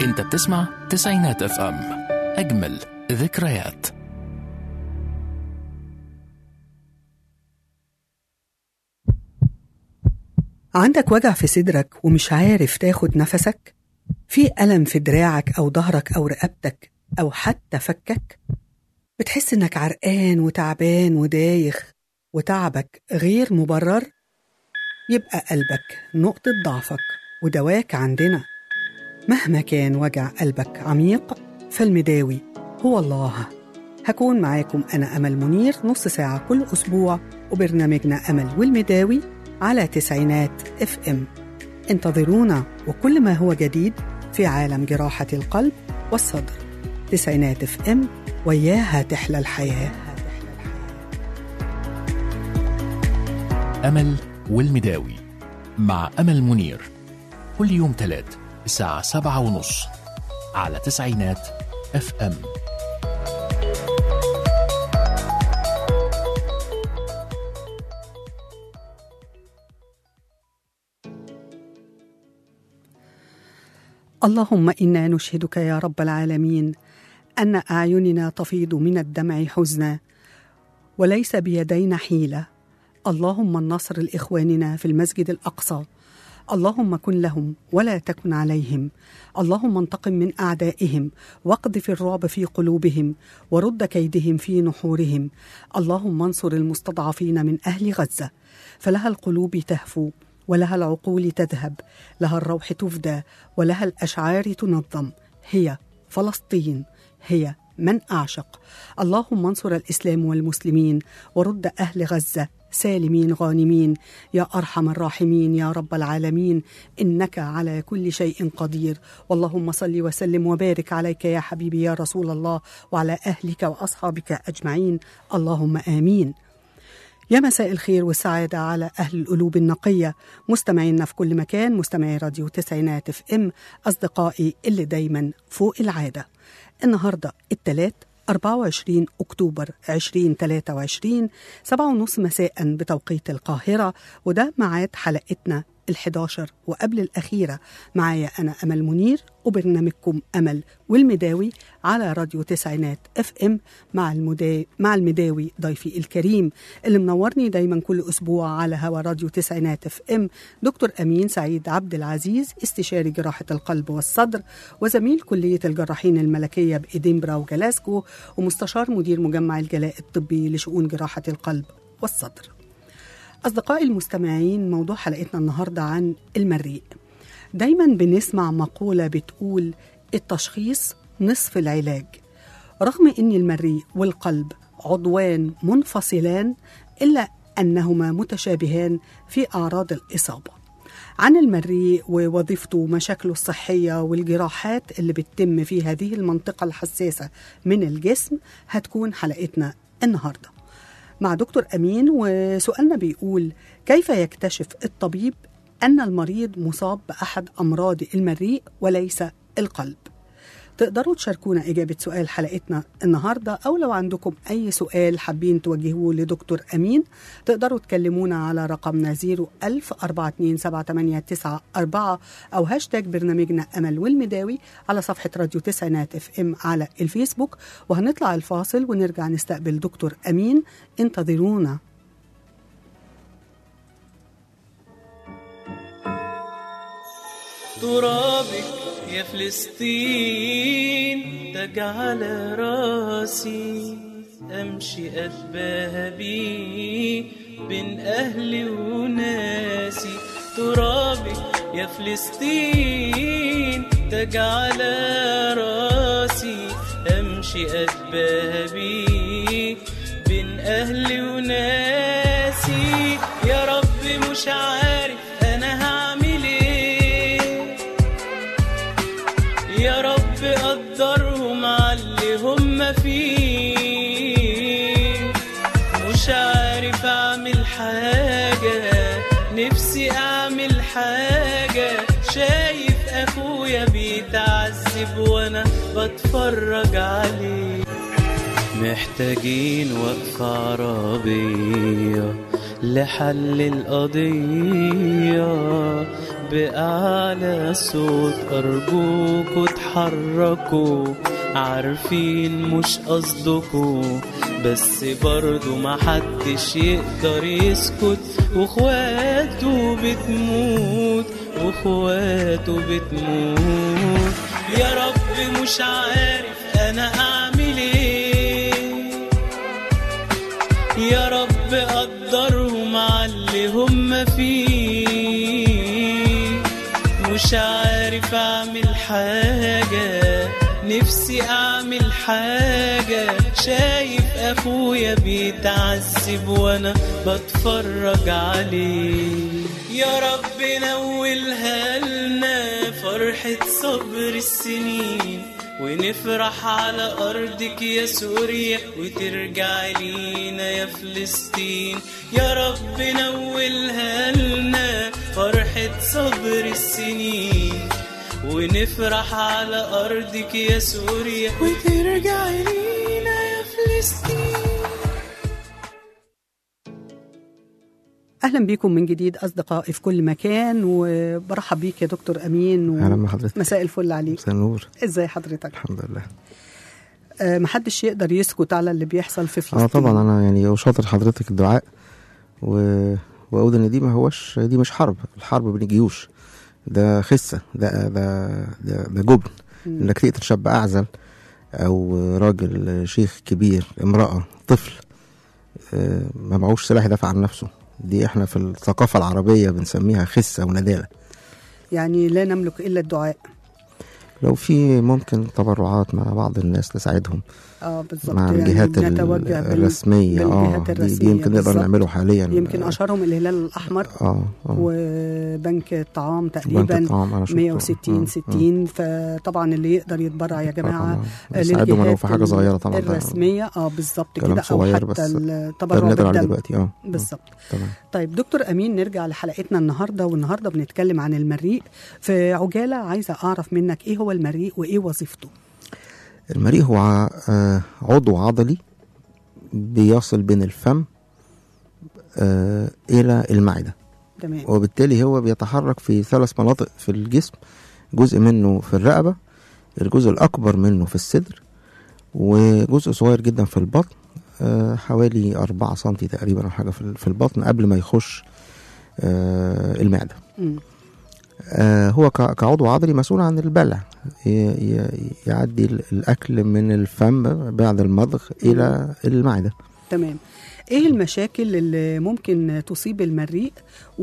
انت بتسمع تسعينات اف ام اجمل ذكريات عندك وجع في صدرك ومش عارف تاخد نفسك؟ في ألم في دراعك أو ظهرك أو رقبتك أو حتى فكك؟ بتحس إنك عرقان وتعبان ودايخ وتعبك غير مبرر؟ يبقى قلبك نقطة ضعفك ودواك عندنا مهما كان وجع قلبك عميق فالمداوي هو الله هكون معاكم أنا أمل منير نص ساعة كل أسبوع وبرنامجنا أمل والمداوي على تسعينات اف ام انتظرونا وكل ما هو جديد في عالم جراحة القلب والصدر تسعينات اف ام وياها تحلى الحياة امل والمداوي مع امل منير كل يوم تلات الساعة سبعة ونص على تسعينات اف ام اللهم انا نشهدك يا رب العالمين ان اعيننا تفيض من الدمع حزنا وليس بيدينا حيله اللهم النصر لاخواننا في المسجد الاقصى اللهم كن لهم ولا تكن عليهم اللهم انتقم من اعدائهم واقذف الرعب في قلوبهم ورد كيدهم في نحورهم اللهم انصر المستضعفين من اهل غزه فلها القلوب تهفو ولها العقول تذهب لها الروح تفدى ولها الاشعار تنظم هي فلسطين هي من اعشق اللهم انصر الاسلام والمسلمين ورد اهل غزه سالمين غانمين يا ارحم الراحمين يا رب العالمين انك على كل شيء قدير واللهم صل وسلم وبارك عليك يا حبيبي يا رسول الله وعلى اهلك واصحابك اجمعين اللهم امين يا مساء الخير والسعادة على أهل القلوب النقية مستمعينا في كل مكان مستمعي راديو تسعينات اف ام أصدقائي اللي دايما فوق العادة النهاردة التلات 24 أكتوبر 2023 سبعة ونص مساء بتوقيت القاهرة وده ميعاد حلقتنا ال11 وقبل الأخيرة معايا أنا أمل منير وبرنامجكم أمل والمداوي على راديو تسعينات اف ام مع المدا... مع المداوي ضيفي الكريم اللي منورني دايما كل أسبوع على هوا راديو تسعينات اف ام دكتور أمين سعيد عبد العزيز استشاري جراحة القلب والصدر وزميل كلية الجراحين الملكية بإدنبرا وجلاسكو ومستشار مدير مجمع الجلاء الطبي لشؤون جراحة القلب والصدر أصدقائي المستمعين موضوع حلقتنا النهاردة عن المريء دايما بنسمع مقولة بتقول التشخيص نصف العلاج رغم أن المريء والقلب عضوان منفصلان إلا أنهما متشابهان في أعراض الإصابة عن المريء ووظيفته ومشاكله الصحية والجراحات اللي بتتم في هذه المنطقة الحساسة من الجسم هتكون حلقتنا النهارده مع دكتور أمين وسؤالنا بيقول كيف يكتشف الطبيب أن المريض مصاب بأحد أمراض المريء وليس القلب تقدروا تشاركونا إجابة سؤال حلقتنا النهاردة أو لو عندكم أي سؤال حابين توجهوه لدكتور أمين تقدروا تكلمونا على رقمنا 01000 427 أو هاشتاج برنامجنا أمل والمداوي على صفحة راديو تسعينات اف ام على الفيسبوك وهنطلع الفاصل ونرجع نستقبل دكتور أمين انتظرونا ترابك يا فلسطين تجعل راسي أمشي أتباهى بيه بين أهلي وناسي ترابك يا فلسطين تجعل راسي أمشي أتباهى بيه بين أهلي وناسي يا رب مش عارف أنا هعمل إيه يا رب قدرهم على اللي هم فيه مش عارف اعمل حاجة نفسي اعمل حاجة شايف اخويا بيتعذب وانا بتفرج عليه محتاجين وقفة عربية لحل القضية بأعلى صوت أرجوكوا بتتحركوا عارفين مش قصدكوا بس برضو محدش يقدر يسكت واخواته بتموت واخواته بتموت يا رب مش عارف انا اعمل ايه يا رب قدرهم على اللي هم فيه مش عارف اعمل حاجة نفسي اعمل حاجة شايف اخويا بيتعذب وانا بتفرج عليه يا رب نولها لنا فرحة صبر السنين ونفرح على أرضك يا سوريا وترجع لينا يا فلسطين يا رب نولها لنا فرحة صبر السنين ونفرح على أرضك يا سوريا وترجع لينا يا فلسطين اهلا بيكم من جديد اصدقائي في كل مكان وبرحب بيك يا دكتور امين و... اهلا بحضرتك مساء الفل عليك مساء النور ازاي حضرتك الحمد لله آه محدش يقدر يسكت على اللي بيحصل في فلسطين اه طبعا انا يعني وشاطر حضرتك الدعاء و... واقول ان دي ما هوش دي مش حرب الحرب بين الجيوش ده خسه ده ده ده, ده جبن مم. انك تقتل شاب اعزل او راجل شيخ كبير امراه طفل آه، ما معهوش سلاح يدافع عن نفسه دي احنا في الثقافه العربيه بنسميها خسه ونداله يعني لا نملك الا الدعاء لو في ممكن تبرعات مع بعض الناس تساعدهم اه بالظبط مع يعني الجهات ال- نتوجه بال- الرسميه اه بالجهات دي, دي الرسمية يمكن نقدر بالظبط. نعمله حاليا يمكن اشهرهم الهلال الاحمر اه اه وبنك الطعام بنك تقريبا الطعام انا شفته 160 آه، 60 فطبعا اللي يقدر يتبرع يا آه، جماعه طبعاً. نساعدهم ولو في حاجه ال- صغيره طبعا ده الرسميه اه بالظبط كلام كده او صغير بس حتى ده التبرع بنقدر عليه بالدم دلوقتي اه آه، بالظبط تمام طيب دكتور امين نرجع لحلقتنا النهارده والنهارده بنتكلم عن المريء في عجاله عايزه اعرف منك ايه هو المريء وايه وظيفته المريء هو ع- آه، عضو عضلي بيصل بين الفم آه، الى المعده تمام وبالتالي هو بيتحرك في ثلاث مناطق في الجسم جزء منه في الرقبه الجزء الاكبر منه في الصدر وجزء صغير جدا في البطن آه، حوالي أربعة سنتي تقريبا أو حاجة في ال- في البطن قبل ما يخش آه، المعدة مم. آه، هو ك- كعضو عضلي مسؤول عن البلع ي- ي- يعدي ال- الأكل من الفم بعد المضغ إلى المعدة تمام ايه المشاكل اللي ممكن تصيب المريء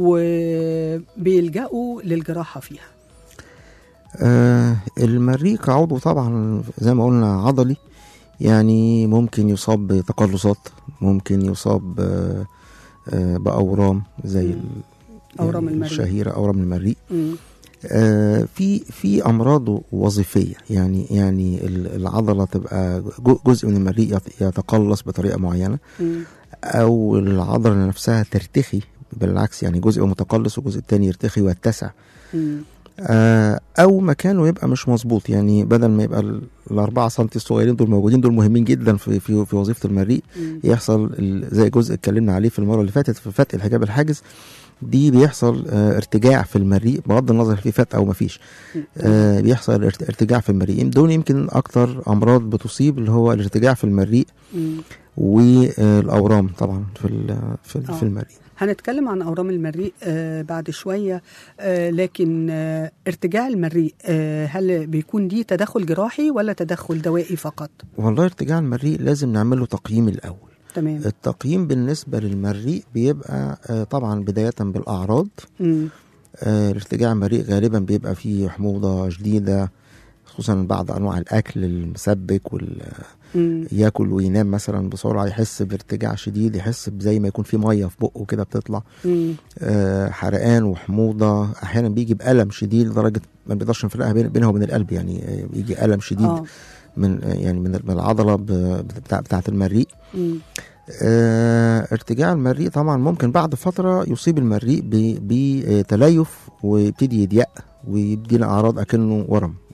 وبيلجأوا للجراحه فيها آه، المريء كعضو طبعا زي ما قلنا عضلي يعني ممكن يصاب بتقلصات ممكن يصاب آه، آه، بأورام زي ال- أورام يعني المريء. الشهيرة أورام المريء مم. آه، في في امراض وظيفيه يعني يعني ال- العضله تبقى جو- جزء من المريء يت- يتقلص بطريقه معينه مم. او العضله نفسها ترتخي بالعكس يعني جزء متقلص والجزء التاني يرتخي ويتسع مم. آه، او مكانه يبقى مش مظبوط يعني بدل ما يبقى ال- الأربعة سنتي الصغيرين دول موجودين دول مهمين جدا في في, في وظيفه المريء مم. يحصل ال- زي جزء اتكلمنا عليه في المره اللي فاتت في فتق الحجاب الحاجز دي بيحصل آه، ارتجاع في المريء بغض النظر في فات او ما فيش آه، بيحصل ارت- ارتجاع في المريء دول يمكن اكتر امراض بتصيب اللي هو الارتجاع في المريء مم. والاورام طبعا في ال- في, ال- آه. في المريء هنتكلم عن اورام المريء آه بعد شويه آه لكن آه ارتجاع المريء آه هل بيكون دي تدخل جراحي ولا تدخل دوائي فقط والله ارتجاع المريء لازم نعمل له تقييم الاول تمام التقييم بالنسبه للمريء بيبقى آه، طبعا بدايه بالاعراض مم. آه، الارتجاع المريء غالبا بيبقى فيه حموضه شديده خصوصا بعض انواع الاكل المسبك وال مم. ياكل وينام مثلا بسرعه يحس بارتجاع شديد يحس زي ما يكون في ميه في بقه كده بتطلع مم. آه، حرقان وحموضه احيانا بيجي بالم شديد لدرجه ما بنقدرش نفرقها بين- بينها وبين القلب يعني آه، بيجي الم شديد اه من آه، يعني من من العضله ب- بتاع بتاعه المريء مم. آه، ارتجاع المريء طبعا ممكن بعد فتره يصيب المريء ب- بتليف ويبتدي يضيق ويدينا اعراض اكنه ورم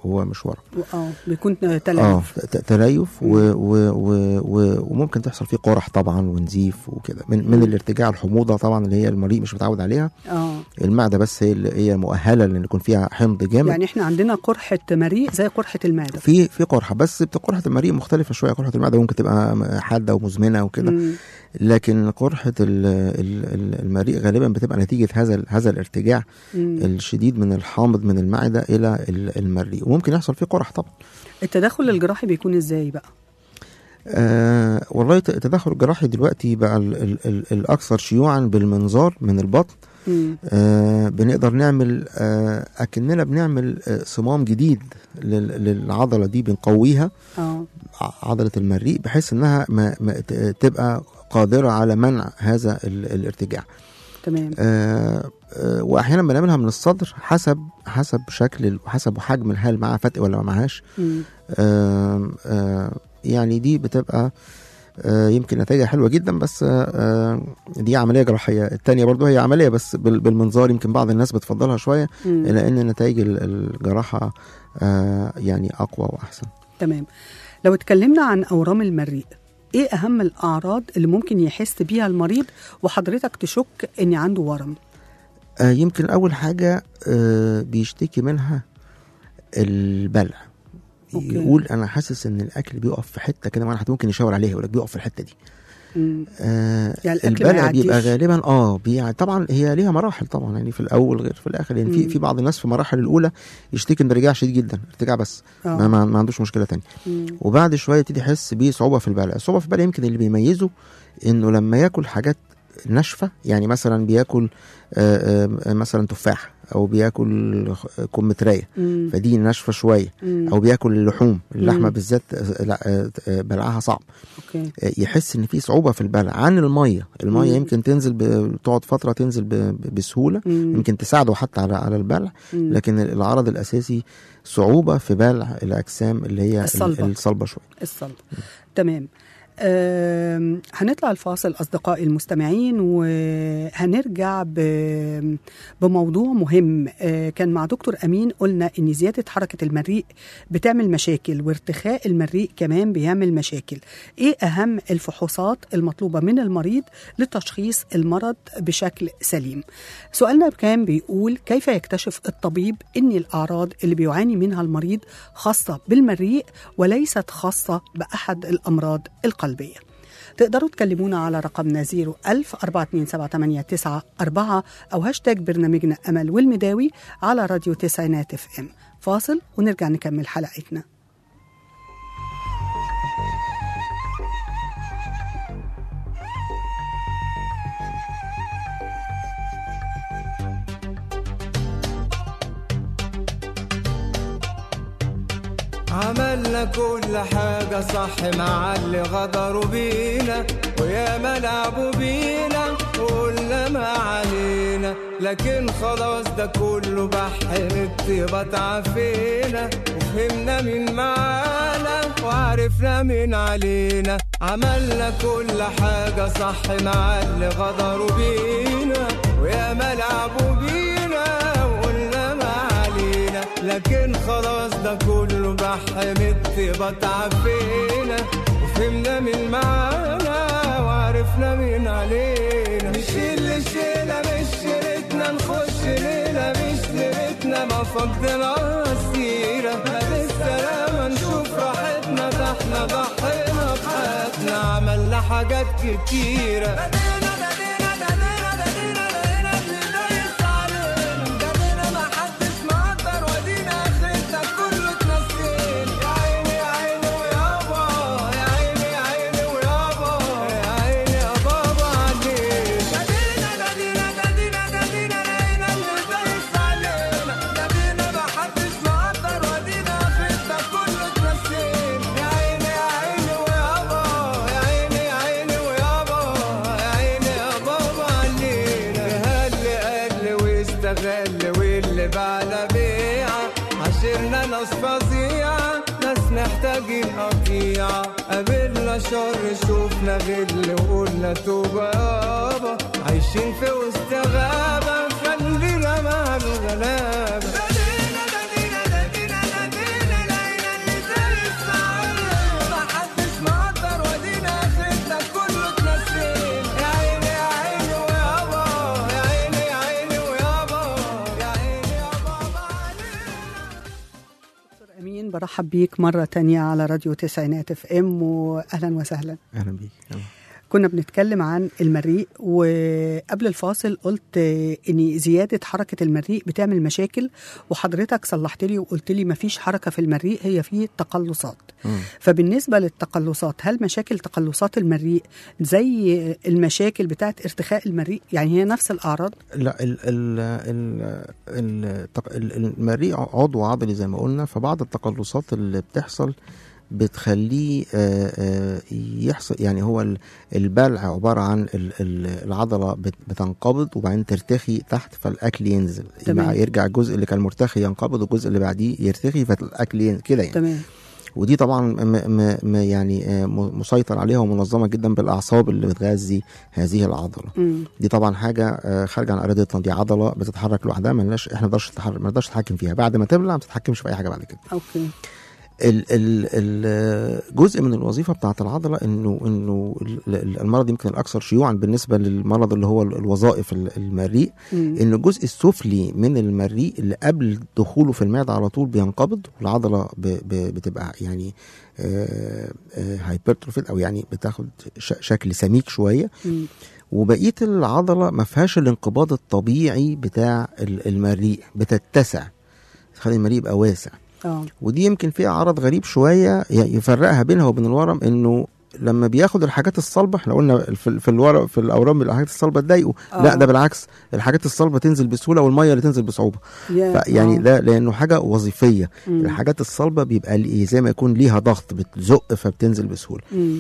هو مش ورم اه بيكون اه تلف ت- تليف و و و و وممكن تحصل فيه قرح طبعا ونزيف وكده من من مم. الارتجاع الحموضه طبعا اللي هي المريء مش متعود عليها اه المعده بس هي اللي هي مؤهله لان يكون فيها حمض جامد يعني احنا عندنا قرحه مريء زي قرحه المعده في في قرحه بس بت- قرحه المريء مختلفه شويه قرحه المعده ممكن تبقى م- حاده ومزمنه وكده مم. لكن قرحه ال- ال- ال- المريء غالبا بتبقى نتيجه هذا ال- هذا الارتجاع مم. الشديد من الحامض من المعده الى ال- المريء وممكن يحصل فيه قرح طبعا التدخل الجراحي بيكون ازاي بقى آه والله ت- التدخل الجراحي دلوقتي بقى ال ال ال الاكثر شيوعا بالمنظار من البطن مم. آه بنقدر نعمل آه اكننا بنعمل آه صمام جديد لل- للعضله دي بنقويها اه ع- عضله المريء بحيث انها ما ما ت- تبقى قادره على منع هذا ال- الارتجاع تمام آه آه واحيانا بنعملها من الصدر حسب حسب شكل ال- حسب حجم الهال معاها فتق ولا ما معهاش مم. آه آه يعني دي بتبقى آه يمكن نتائجها حلوه جدا بس آه آه دي عمليه جراحيه التانية برضو هي عمليه بس بال- بالمنظار يمكن بعض الناس بتفضلها شويه مم. لان نتائج ال- الجراحه آه يعني اقوى واحسن تمام لو اتكلمنا عن اورام المريء ايه اهم الاعراض اللي ممكن يحس بيها المريض وحضرتك تشك ان عنده ورم آه يمكن اول حاجه آه بيشتكي منها البلع أوكي. يقول انا حاسس ان الاكل بيقف في حته كده وانا حتى ممكن يشاور عليها يقول لك بيقف في الحته دي مم. آه يعني الأكل ما البلع بيبقى يعديش. غالبا اه بي... طبعا هي ليها مراحل طبعا يعني في الاول غير في الاخر يعني في مم. في بعض الناس في المراحل الاولى يشتكي من ارتجاع شديد جدا ارتجاع بس آه. ما, ما, ما عندوش مشكله تانية مم. وبعد شويه يبتدي يحس بصعوبه في البلع الصعوبه في البلع يمكن اللي بيميزه انه لما ياكل حاجات ناشفه يعني مثلا بياكل آه آه مثلا تفاح او بياكل كمثريه مم. فدي ناشفه شويه مم. او بياكل اللحوم اللحمه مم. بالذات آه، لا، آه، آه، بلعها صعب اوكي يحس ان في صعوبه في البلع عن الميه الميه مم. يمكن تنزل ب... تقعد فتره تنزل ب... ب- بسهوله مم. يمكن تساعده حتى على على البلع مم. لكن العرض الاساسي صعوبه في بلع الاجسام اللي هي ال- الصلبة. الصلبه شويه الصلب تمام آم، هنطلع الفاصل أصدقائي المستمعين وهنرجع ب- بموضوع مهم آه، كان مع دكتور أمين قلنا إن زيادة حركة المريء بتعمل مشاكل وارتخاء المريء كمان بيعمل مشاكل إيه أهم الفحوصات المطلوبة من المريض لتشخيص المرض بشكل سليم سؤالنا كان بيقول كيف يكتشف الطبيب ان الاعراض اللي بيعاني منها المريض خاصه بالمريء وليست خاصه باحد الامراض القلبيه تقدروا تكلمونا على رقمنا 01000 427 أو هاشتاج برنامجنا أمل والمداوي على راديو تسعينات اف ام فاصل ونرجع نكمل حلقتنا عملنا كل حاجة صح مع اللي غدروا بينا ويا ما لعبوا بينا وقلنا ما علينا لكن خلاص ده كله بحر الطيبة تعافينا وفهمنا مين معانا وعرفنا مين علينا عملنا كل حاجة صح مع اللي غدروا بينا ويا ما لعبوا بينا وقلنا ما علينا لكن خلاص ده كله بحر الطيبة تعافينا وفهمنا مين معانا وعرفنا مين علينا نشيل الشيلة مش شيلتنا نخش ليلة مش ليلتنا ما فقدنا السيرة بالسلامة نشوف راحتنا ده احنا ضحينا بحياتنا عملنا حاجات كتيرة استغل واللي بعد بيعة عشرنا ناس فظيعة ناس محتاجين قطيعة قابلنا شر شوفنا غل وقلنا توبة يابا عايشين في وسط غابة خلينا مع الغلابة برحب بيك مرة تانية على راديو تسعينات اف ام واهلا وسهلا اهلا بيك أهلاً. كنا بنتكلم عن المريء وقبل الفاصل قلت ان زيادة حركة المريء بتعمل مشاكل وحضرتك صلحت لي وقلت لي مفيش حركة في المريء هي في تقلصات مم. فبالنسبة للتقلصات هل مشاكل تقلصات المريء زي المشاكل بتاعت ارتخاء المريء يعني هي نفس الأعراض لا ال ال ال ال التق- ال- المريء عضو عضلي زي ما قلنا فبعض التقلصات اللي بتحصل بتخليه آه، آه، يحصل يعني هو ال- البلع عباره عن ال- ال- العضله بت- بتنقبض وبعدين ترتخي تحت فالاكل ينزل تمام. يبقى يرجع الجزء اللي كان مرتخي ينقبض والجزء اللي بعديه يرتخي فالاكل ينزل كده يعني تمام ودي طبعا م م م يعني آه، م- مسيطر عليها ومنظمه جدا بالاعصاب اللي بتغذي هذه العضله مم. دي طبعا حاجه آه، خارجه عن ارادتنا دي عضله بتتحرك لوحدها ملناش احنا ما نقدرش نتحرك ما نقدرش نتحكم فيها بعد ما تبلع ما تتحكمش في اي حاجه بعد كده اوكي ال ال ال جزء من الوظيفه بتاعه العضله انه انه ال- ال- المرض يمكن الاكثر شيوعا بالنسبه للمرض اللي هو ال- الوظائف ال- المريء مم. ان الجزء السفلي من المريء اللي قبل دخوله في المعده على طول بينقبض والعضله ب ب بتبقى يعني هايبرتروفيد او يعني بتاخد ش- شكل سميك شويه مم. وبقيه العضله ما فيهاش الانقباض الطبيعي بتاع ال- المريء بتتسع تخلي المريء يبقى واسع اه ودي يمكن فيها عرض غريب شويه ي- يفرقها بينها وبين الورم انه لما بياخد الحاجات الصلبه احنا قلنا في, في الورق في الاورام الحاجات الصلبه تضايقه آه. لا ده بالعكس الحاجات الصلبه تنزل بسهوله والميه اللي تنزل بصعوبه يا- يعني آه. ده لانه حاجه وظيفيه مم. الحاجات الصلبه بيبقى ليه- زي ما يكون ليها ضغط بتزق فبتنزل بسهوله مم.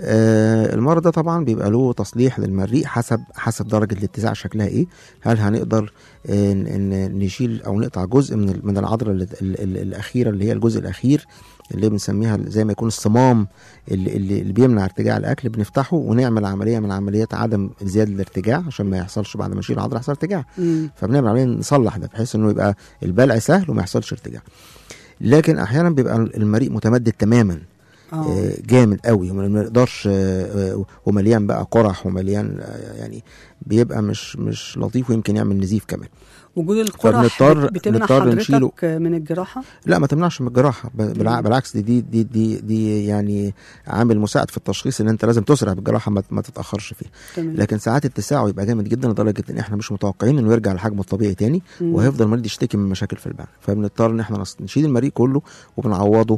آه المرض ده طبعا بيبقى له تصليح للمريء حسب حسب درجه الاتساع شكلها ايه هل هنقدر آه ن- ن- نشيل او نقطع جزء من ال- من العضله ال- ال- ال- الاخيره اللي هي الجزء الاخير اللي بنسميها زي ما يكون الصمام اللي, اللي اللي بيمنع ارتجاع الاكل بنفتحه ونعمل عمليه من عمليات عدم زياده الارتجاع عشان ما يحصلش بعد ما نشيل العضله يحصل ارتجاع مم. فبنعمل عمليه نصلح ده بحيث انه يبقى البلع سهل وما يحصلش ارتجاع لكن احيانا بيبقى المريء متمدد تماما اه آه، جامد قوي وما ما نقدرش آه، آه، ومليان بقى قرح ومليان آه، يعني بيبقى مش مش لطيف ويمكن يعمل نزيف كمان وجود القرح فبنضطر- بت- بتمنع نضطر حضرتك نشيله. من الجراحه لا ما تمنعش من الجراحه ب- بالع- مم. بالعكس دي دي دي دي, دي يعني عامل مساعد في التشخيص ان انت لازم تسرع بالجراحه ما, ما تتاخرش فيها تمام لكن ساعات اتساعه يبقى جامد جدا لدرجه ان احنا مش متوقعين انه يرجع لحجمه الطبيعي تاني مم. وهيفضل المريض يشتكي من مشاكل في البلع فبنضطر ان احنا نص- نشيل المريء كله وبنعوضه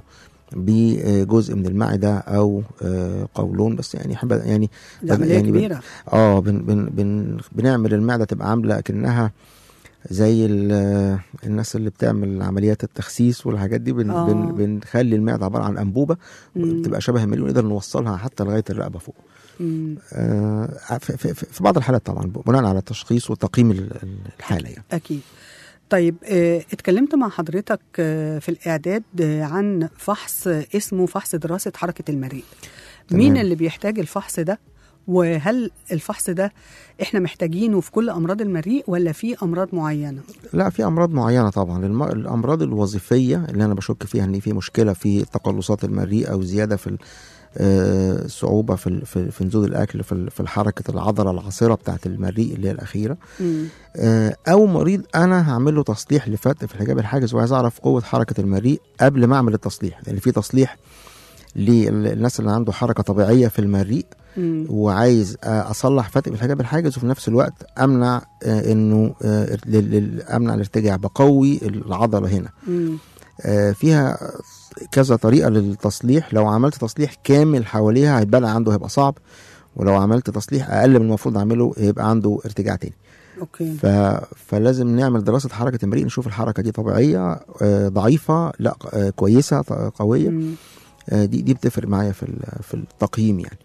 بجزء من المعده او آه، قولون بس يعني حب يعني دي عمليه يعني بن- كبيره اه بن بن بن بنعمل المعده تبقى عامله كانها زي ال- الناس اللي بتعمل عمليات التخسيس والحاجات دي بن آه. بن بنخلي المعده عباره عن انبوبه مم. بتبقى شبه المليون نقدر نوصلها حتى لغايه الرقبه فوق مم. آه في, في, في بعض الحالات طبعا بناء على التشخيص وتقييم ال- ال- الحاله يعني أكيد طيب آه، اتكلمت مع حضرتك آه، في الإعداد آه، عن فحص آه، اسمه فحص دراسة حركة المريء تمام. مين اللي بيحتاج الفحص ده وهل الفحص ده احنا محتاجينه في كل أمراض المريء ولا في أمراض معينة لا في امراض معينه طبعا الم- الامراض الوظيفيه اللي انا بشك فيها ان في مشكله في تقلصات المريء او زياده في ال- آه، صعوبه في ال- في في نزول الاكل في ال- في حركه العضله العاصره بتاعه المريء اللي هي الاخيره مم. آه، او مريض انا هعمل له تصليح لفتق في الحجاب الحاجز وعايز اعرف قوه حركه المريء قبل ما اعمل التصليح لان في تصليح للناس اللي عنده حركه طبيعيه في المريء مم. وعايز آه، اصلح فتق في الحجاب الحاجز وفي نفس الوقت امنع آه، انه آه، لل- لل- امنع الارتجاع بقوي العضله هنا مم. آه، فيها كذا طريقه للتصليح لو عملت تصليح كامل حواليها هيتبلع عنده هيبقى صعب ولو عملت تصليح اقل من المفروض اعمله يبقى عنده ارتجاع تاني أوكي ف... فلازم نعمل دراسه حركه المريء نشوف الحركه دي طبيعيه آه، ضعيفه لا آه، كويسه ط- قويه مم. آه، دي دي بتفرق معايا في ال- في التقييم يعني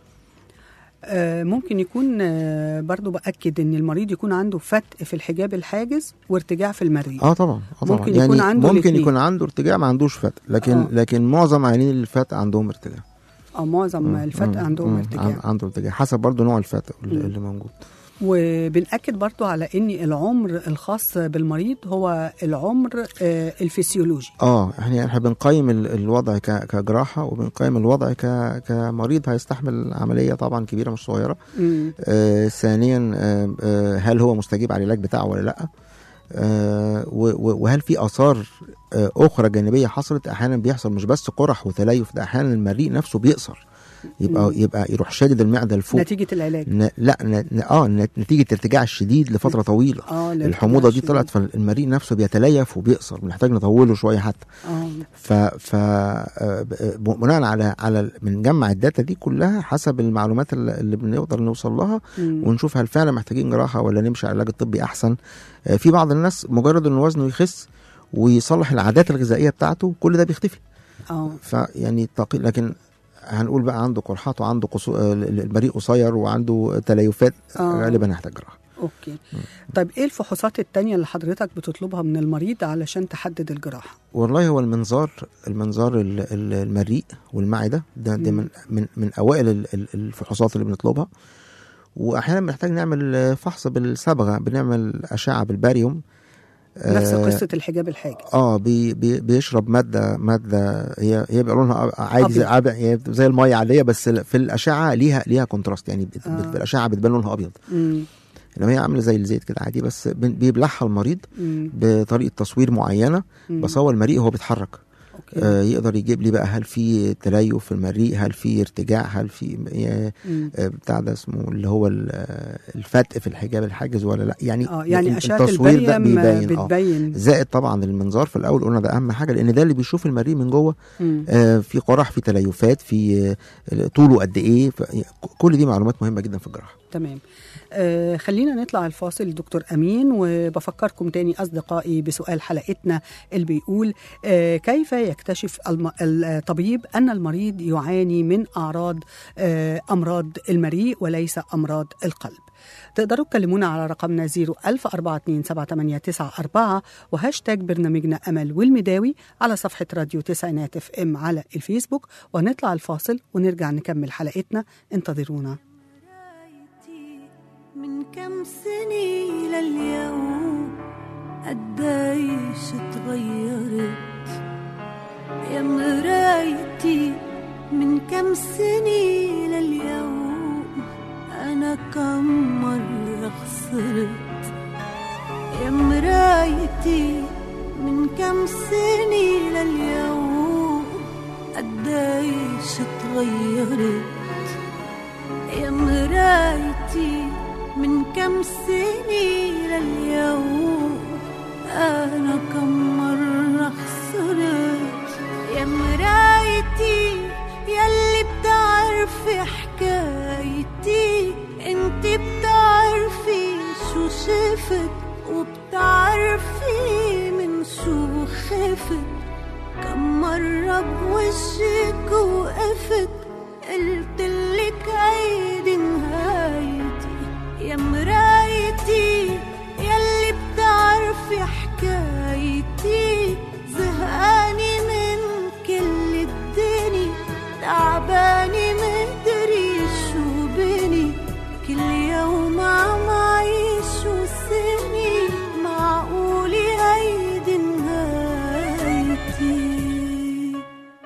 آه، ممكن يكون آه، برضو بأكد إن المريض يكون عنده فتق في الحجاب الحاجز وارتجاع في المريء اه طبعا اه طبعا ممكن يعني يكون عنده ممكن الاتنين. يكون عنده ارتجاع ما عندوش فتق لكن آه. لكن معظم عيانين الفتق عندهم ارتجاع أو معظم الفتق مم. عندهم مم. ارتجاع عن- عنده ارتجاع حسب برضو نوع الفتق اللي, مم. اللي موجود وبنأكد برضو على ان العمر الخاص بالمريض هو العمر آه، الفسيولوجي اه احنا احنا بنقيم ال- الوضع ك- كجراحه وبنقيم الوضع ك- كمريض هيستحمل عمليه طبعا كبيره مش صغيره مم. آه ثانيا آه آه هل هو مستجيب على العلاج بتاعه ولا لا آه و- و- وهل في اثار آه اخرى جانبيه حصلت احيانا بيحصل مش بس قرح وتليف ده احيانا المريء نفسه بيقصر يبقى مم. يبقى يروح شادد المعده لفوق نتيجه العلاج ن... لا ن... ن- اه نت- نتيجه ارتجاع الشديد لفتره طويله اه الحموضه دي طلعت فالمريء نفسه بيتليف وبيقصر بنحتاج نطوله شويه حتى اه ف ف آه، ب- بناء على على بنجمع الداتا دي كلها حسب المعلومات اللي اللي بنقدر نوصل لها مم. ونشوف هل فعلا محتاجين جراحه ولا نمشي على العلاج الطبي احسن آه، في بعض الناس مجرد ان وزنه يخس ويصلح العادات الغذائيه بتاعته كل ده بيختفي اه فيعني تقي لكن هنقول بقى عنده قرحات وعنده قصو... آه، البريء قصير وعنده تليفات آه. غالبا هيحتاج جراحه اوكي طيب ايه الفحوصات التانية اللي حضرتك بتطلبها من المريض علشان تحدد الجراحه والله هو المنظار المنظار ال- ال- المريء والمعده ده, ده مم. من من من اوائل ال- ال- الفحوصات اللي بنطلبها واحيانا بنحتاج نعمل آه، فحص بالصبغه بنعمل اشعه بالباريوم نفس آه، قصه الحجاب الحاجز اه بي بي بيشرب ماده ماده هي هي بيبقى لونها عادي زي, أبيض. عاب- هي زي الميه عاديه بس في الاشعه ليها ليها كونتراست يعني بت- آه. بت- في الاشعه بتبان لونها ابيض مم. انما هي عامله زي الزيت كده عادي بس بن- بيبلعها المريض مم. بطريقه تصوير معينه مم. بصور المريء وهو بيتحرك اوكي آه يقدر يجيب لي بقى هل في تليف في المريء هل في ارتجاع هل في آه، مم. آه، بتاع ده اسمه اللي هو ال- آه، الفتق في الحجاب الحاجز ولا لا يعني اه يعني ال- اشعه التصوير ده البريم بيبين اه بتبين زائد طبعا المنظار في الاول قلنا ده اهم حاجه لان ده اللي بيشوف المريء من جوه مم. آه في قرح في تليفات في آه طوله قد ايه ف- كل دي معلومات مهمه جدا في الجراحه تمام آه خلينا نطلع الفاصل دكتور أمين وبفكركم تاني أصدقائي بسؤال حلقتنا اللي بيقول آه كيف يكتشف الم- الطبيب أن المريض يعاني من أعراض آه أمراض المريء وليس أمراض القلب تقدروا تكلمونا على رقمنا 010427894 وهاشتاج برنامجنا أمل والمداوي على صفحة راديو تسعينات اف ام على الفيسبوك ونطلع الفاصل ونرجع نكمل حلقتنا انتظرونا مرايتي من كم سنة لليوم قديش اتغيرت يا مرايتي من كم سنة لليوم أنا كم مرة خسرت يا مرايتي من كم سنة لليوم قديش اتغيرت يا مرايتي من كم سنة لليوم أنا كم مرة خسرت يا مرايتي يلي بتعرفي حكايتي انت بتعرفي شو شفت وبتعرفي من شو خفت كم مرة بوشك وقفت قلتلك عيدي نهايتي يا مرايتي يلي بتعرفي حكايتي زهقاني من كل الدنيا تعباني مدري شو بني كل يوم عم عيش وسني معقولي هيدي نهايتي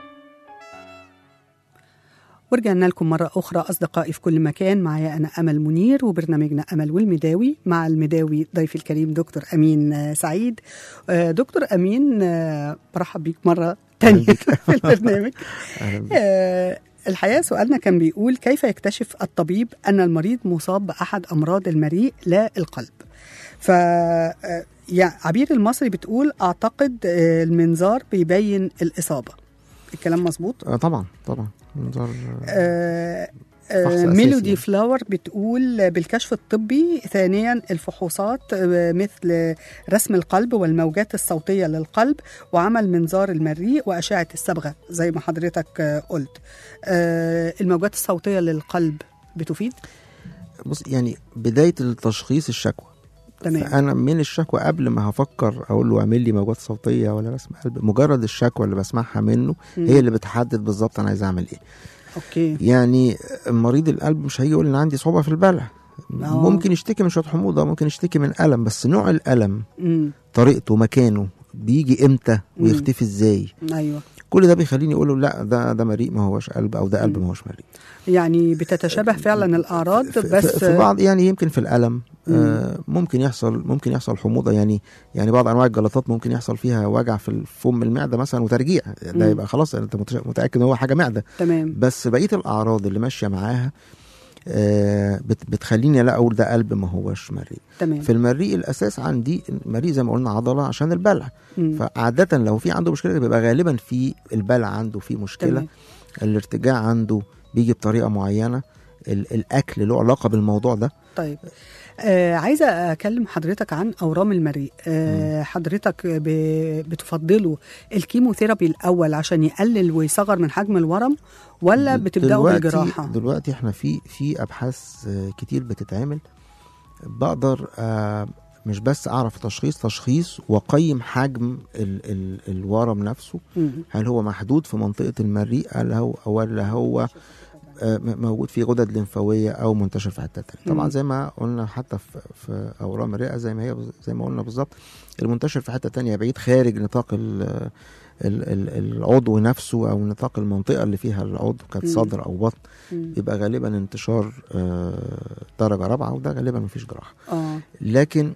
ورجعنا لكم مرة أخرى أصدقائي في كل مكان معايا أنا أمل منير وبرنامجنا أمل والمداوي مع المداوي ضيفي الكريم دكتور أمين آه، سعيد آه، دكتور أمين آه، برحب بيك مرة تانية في البرنامج أهلا بك. آه، الحقيقة سؤالنا كان بيقول كيف يكتشف الطبيب أن المريض مصاب بأحد أمراض المريء لا القلب ف آه، يعني عبير المصري بتقول أعتقد آه، المنظار بيبين الإصابة الكلام مظبوط آه طبعا طبعا منظار آه، آه، فحص آه، أساسي ميلودي يعني. فلاور بتقول بالكشف الطبي ثانيا الفحوصات آه، مثل رسم القلب والموجات الصوتية للقلب وعمل منظار المريء وأشعة الصبغة زي ما حضرتك آه، قلت آه، الموجات الصوتية للقلب بتفيد بص يعني بدايه التشخيص الشكوى تمام فانا من الشكوى قبل ما هفكر اقول له اعمل لي موجات صوتيه ولا رسم قلب مجرد الشكوى اللي بسمعها منه مم. هي اللي بتحدد بالظبط انا عايز اعمل ايه اوكي يعني مريض القلب مش هيجي يقول ان عندي صعوبه في البلع آه. ممكن يشتكي من شويه حموضه ممكن يشتكي من الم بس نوع الالم امم طريقته مكانه بيجي امتى مم. ويختفي ازاي ايوه كل ده بيخليني اقول له لا ده ده مريء ما هوش قلب او ده قلب ما هوش مريء يعني بتتشابه فعلا الاعراض في- بس في, في بعض يعني يمكن في الالم آه ممكن يحصل ممكن يحصل حموضه يعني يعني بعض انواع الجلطات ممكن يحصل فيها وجع في الفم المعده مثلا وترجيع مم. ده يبقى خلاص انت متش- متاكد ان هو حاجه معده تمام بس بقيه الاعراض اللي ماشيه معاها آه بت- بتخليني لا اقول ده قلب ما هوش مريء تمام في المريء الاساس عندي المريء زي ما قلنا عضله عشان البلع مم. فعاده لو في عنده مشكله بيبقى غالبا في البلع عنده في مشكله تمام. الارتجاع عنده بيجي بطريقه معينه ال- الاكل له علاقه بالموضوع ده طيب آه عايزه اكلم حضرتك عن اورام المريء آه حضرتك ب- بتفضلوا الكيموثيرابي الاول عشان يقلل ويصغر من حجم الورم ولا بتبداوا دلوقتي بالجراحه دلوقتي احنا في في ابحاث آه، كتير بتتعمل بقدر آه، مش بس اعرف تشخيص تشخيص واقيم حجم ال ال الورم نفسه مم. هل هو محدود في منطقه المريء هل هو ولا هو آه، م- موجود في غدد لمفاويه او منتشر في حته تانية طبعا مم. زي ما قلنا حتى في, في اورام الرئه زي ما هي زي ما قلنا بالظبط المنتشر في حته تانية بعيد خارج نطاق ال ال ال العضو نفسه او نطاق المنطقه اللي فيها العضو كانت مم. صدر او بطن مم. يبقى غالبا انتشار آه، درجه رابعه وده غالبا مفيش جراحه اه لكن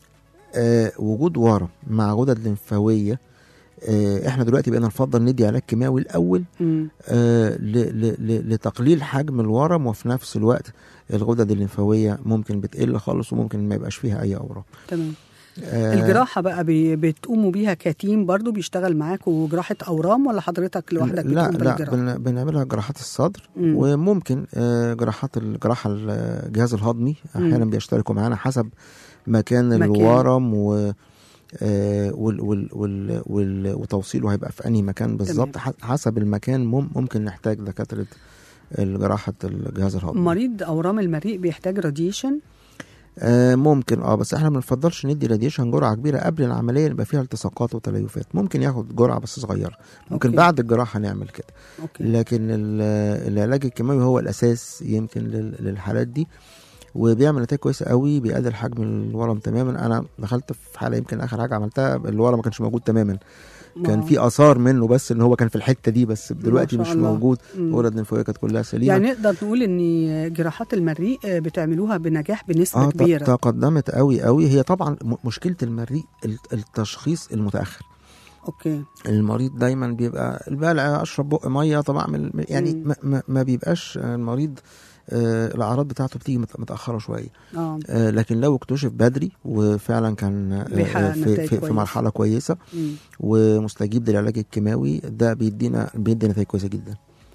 آه، وجود ورم مع غدد لمفاويه آه، احنا دلوقتي بقينا نفضل ندي علاج كيماوي الاول مم. آه، ل- ل- ل- لتقليل حجم الورم وفي نفس الوقت الغدد الليمفاويه ممكن بتقل خالص وممكن ما يبقاش فيها اي اورام تمام آه، الجراحه بقى بي بتقوموا بيها كتيم برضو بيشتغل معاكوا جراحه اورام ولا حضرتك لوحدك لا بتقوم لا بالجراحه بن- بنعملها جراحات الصدر مم. وممكن آه، جراحات الجراحه الجهاز الهضمي احيانا مم. بيشتركوا معانا حسب مكان, مكان. الورم و آه، وال وال وال وال وتوصيله هيبقى في انهي مكان بالظبط ح- حسب المكان مم ممكن نحتاج دكاتره جراحه الجهاز الهضمي مريض اورام المريء بيحتاج راديشن آه ممكن اه بس احنا ما بنفضلش ندي راديشن جرعه كبيره قبل العمليه اللي يبقى فيها التصاقات وتليفات ممكن ياخد جرعه بس صغيره ممكن أوكي. بعد الجراحه نعمل كده اوكي لكن ال- العلاج الكيماوي هو الاساس يمكن لل- للحالات دي وبيعمل نتائج كويسه قوي بيقلل حجم الورم تماما انا دخلت في حاله يمكن اخر حاجه عملتها الورم ما كانش موجود تماما كان آه. في اثار منه بس ان هو كان في الحته دي بس دلوقتي شاء مش الله. موجود مم. غدد الليمفاويه كانت كلها سليمه يعني نقدر نقول ان جراحات المريء بتعملوها بنجاح بنسبه اه ت- كبيره تقدمت قوي قوي هي طبعا م- مشكله المريء ال- التشخيص المتاخر اوكي المريض دايما بيبقى البلع اشرب بق ميه طب اعمل يعني مم. ما, ما, ما بيبقاش المريض آه الاعراض بتاعته بتيجي مت- متاخره شويه اه آه لكن لو اكتشف بدري وفعلا كان آه بيحقق في, نتائج في, في كويسة. مرحله كويسه مم. ومستجيب للعلاج الكيماوي ده بيدينا بيدي نتائج كويسه جدا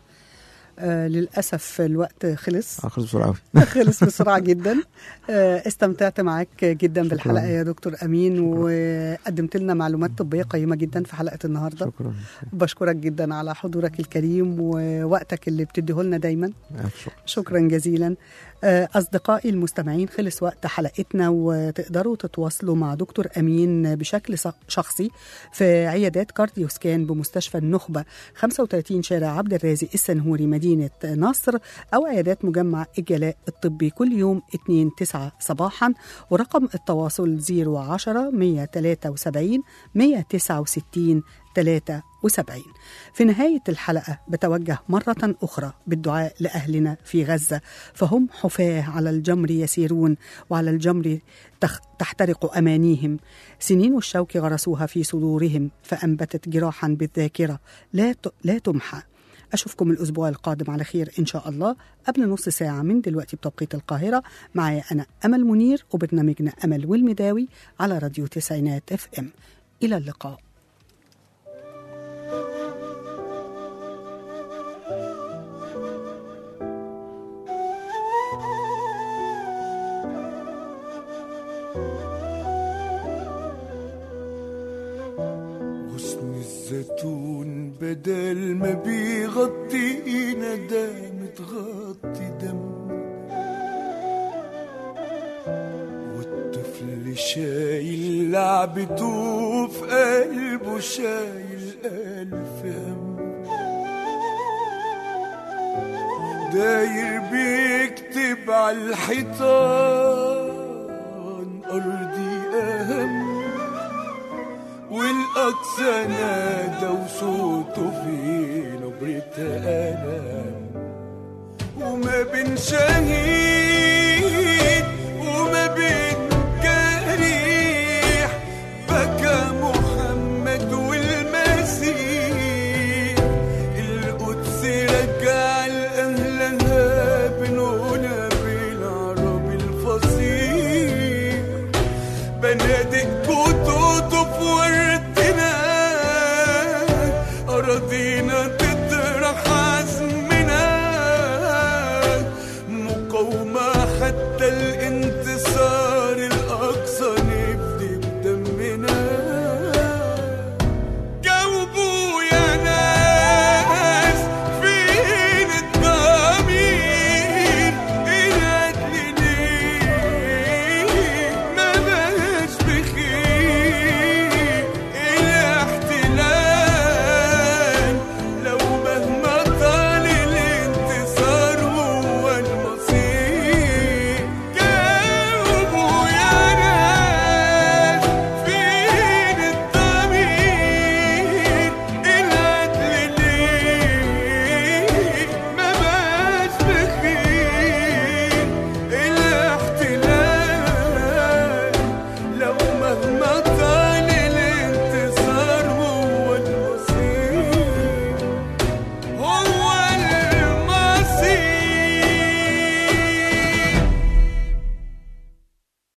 آه للاسف الوقت خلص اخلص بسرعه قوي خلص بسرعه جدا آه استمتعت معاك جدا شكراً. بالحلقه يا دكتور امين وقدمت لنا معلومات طبيه قيمه جدا في حلقه النهارده شكرا بشكرك جدا على حضورك الكريم ووقتك اللي بتديه لنا دايما ألف شكر. شكرا جزيلا آه، أصدقائي المستمعين خلص وقت حلقتنا وتقدروا تتواصلوا مع دكتور أمين بشكل ص- شخصي في عيادات كارديو سكان بمستشفى النخبة 35 شارع عبد الرازق السنهوري مدينة نصر أو عيادات مجمع الجلاء الطبي كل يوم 2 9 صباحا ورقم التواصل 010 173 169 73 في نهاية الحلقة بتوجه مرة أخرى بالدعاء لأهلنا في غزة فهم حفاة على الجمر يسيرون وعلى الجمر تخ تحترق أمانيهم سنين الشوك غرسوها في صدورهم فأنبتت جراحا بالذاكرة لا ت- لا تمحى أشوفكم الأسبوع القادم على خير إن شاء الله قبل نص ساعة من دلوقتي بتوقيت القاهرة معايا أنا أمل منير وبرنامجنا أمل والمداوي على راديو تسعينات اف ام إلى اللقاء غصن الزيتون بدل ما بيغطينا ده متغطي دم والطفل شايل لعبته في قلبه شايل ألف هم داير بيكتب على الحيطان أرضي أهم والأقصى نادى وصوته في نبرة ألم وما بين شهيد